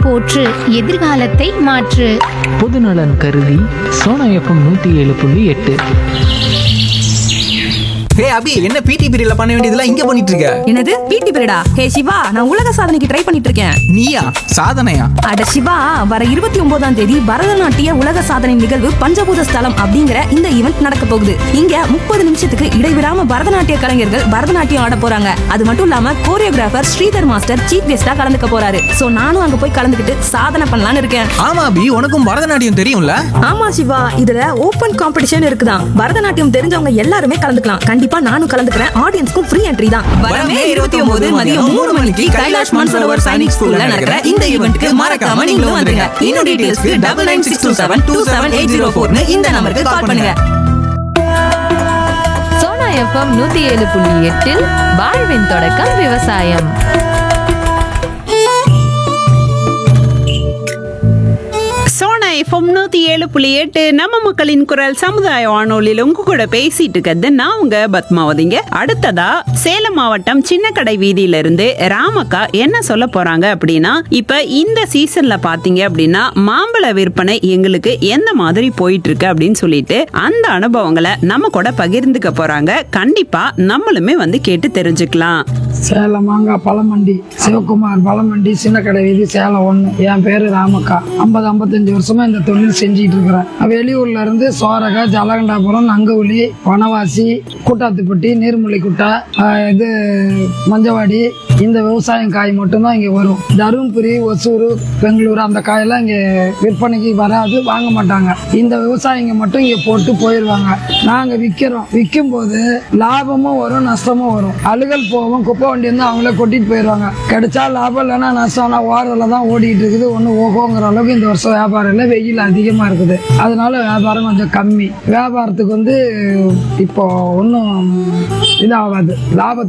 போற்று எதிர்காலத்தை மாற்று பொதுநலன் கருதி சோனா எஃப்எம் நூற்றி ஏழு புள்ளி எட்டு ஹே அபி என்ன பிடி பீரியட்ல பண்ண வேண்டியதெல்லாம் இங்க பண்ணிட்டு இருக்க என்னது பிடி பீரியடா ஹே சிவா நான் உலக சாதனைக்கு ட்ரை பண்ணிட்டு இருக்கேன் நீயா சாதனையா அட சிவா வர இருபத்தி ஒன்பதாம் தேதி பரதநாட்டிய உலக சாதனை நிகழ்வு பஞ்சபூத ஸ்தலம் அப்படிங்கிற இந்த ஈவெண்ட் நடக்க போகுது இங்க முப்பது நிமிஷத்துக்கு இடைவிடாம பரதநாட்டிய கலைஞர்கள் பரதநாட்டியம் ஆட போறாங்க அது மட்டும் இல்லாம கோரியோகிராஃபர் ஸ்ரீதர் மாஸ்டர் சீஃப் கெஸ்டா கலந்துக்க போறாரு சோ நானும் அங்க போய் கலந்துக்கிட்டு சாதனை பண்ணலாம்னு இருக்கேன் ஆமா அபி உனக்கும் பரதநாட்டியம் தெரியும்ல ஆமா சிவா இதுல ஓபன் காம்படிஷன் இருக்குதான் பரதநாட்டியம் தெரிஞ்சவங்க எல்லாருமே கலந்துக்கலாம் கண்டிப்பா நானும் கலந்துக்கிறேன் ஆடியன்ஸ்க்கும் ஃப்ரீ என்ட்ரி தான் வரமே 29 மதியம் மூணு மணிக்கு கைலாஷ் மான்சரோவர் சைனிக் ஸ்கூல்ல நடக்கிற இந்த ஈவென்ட்க்கு மறக்காம நீங்களும் வந்துருங்க இன்னும் டீடைல்ஸ்க்கு double nine six two seven two seven eight zero ஃபோர்னு இந்த நம்பருக்கு கால் பண்ணுங்க சோனா எஃப்எம் நூத்தி ஏழு புள்ளி எட்டில் வாழ்வின் தொடக்கம் விவசாயம் சோனா எஃப்எம் நூத்தி ஏழு புள்ளி எட்டு நம்ம மக்களின் குரல் சமுதாய வானொலியில் உங்க கூட பேசிட்டு இருக்கிறது நான் உங்க பத்மாவதிங்க அடுத்ததா சேலம் மாவட்டம் சின்னக்கடை வீதியில இருந்து ராமக்கா என்ன சொல்ல போறாங்க அப்படின்னா இப்ப இந்த சீசன்ல பாத்தீங்க அப்படின்னா மாம்பழ விற்பனை எங்களுக்கு எந்த மாதிரி போயிட்டு இருக்கு அப்படின்னு சொல்லிட்டு அந்த அனுபவங்களை நம்ம கூட பகிர்ந்துக்க போறாங்க கண்டிப்பா நம்மளுமே வந்து கேட்டு தெரிஞ்சுக்கலாம் சேலம் மாங்காய் பழமண்டி சிவகுமார் பழமண்டி சின்ன கடை வீதி சேலம் ஒன்று என் பேரு ராமக்கா ஐம்பது ஐம்பத்தஞ்சு வருஷமா இந்த தொழில் செஞ்சிட்டு இருக்கிறேன் வெளியூர்ல இருந்து சோரகா ஜலகண்டாபுரம் நங்கவுலி வனவாசி கூட்டாத்துப்பட்டி நீர்மூலி குட்டா ஆஹ் இது மஞ்சவாடி இந்த விவசாயம் காய் மட்டும்தான் இங்கே வரும் தருமபுரி ஒசூர் பெங்களூர் அந்த காயெல்லாம் இங்கே விற்பனைக்கு வராது வாங்க மாட்டாங்க இந்த விவசாயிங்க மட்டும் இங்கே போட்டு போயிடுவாங்க நாங்கள் விற்கிறோம் விற்கும் போது லாபமும் வரும் நஷ்டமும் வரும் அழுகல் போகும் குப்பை வண்டி வந்து அவங்களே கொட்டிட்டு போயிடுவாங்க கிடைச்சா லாபம் இல்லைன்னா நஷ்டம்னா ஓரத்தில் தான் ஓடிட்டு இருக்குது ஒன்றும் ஓகோங்கிற அளவுக்கு இந்த வருஷம் வியாபாரம் இல்லை வெயில் அதிகமாக இருக்குது அதனால வியாபாரம் கொஞ்சம் கம்மி வியாபாரத்துக்கு வந்து இப்போ ஒன்றும் இதாகாது லாபம்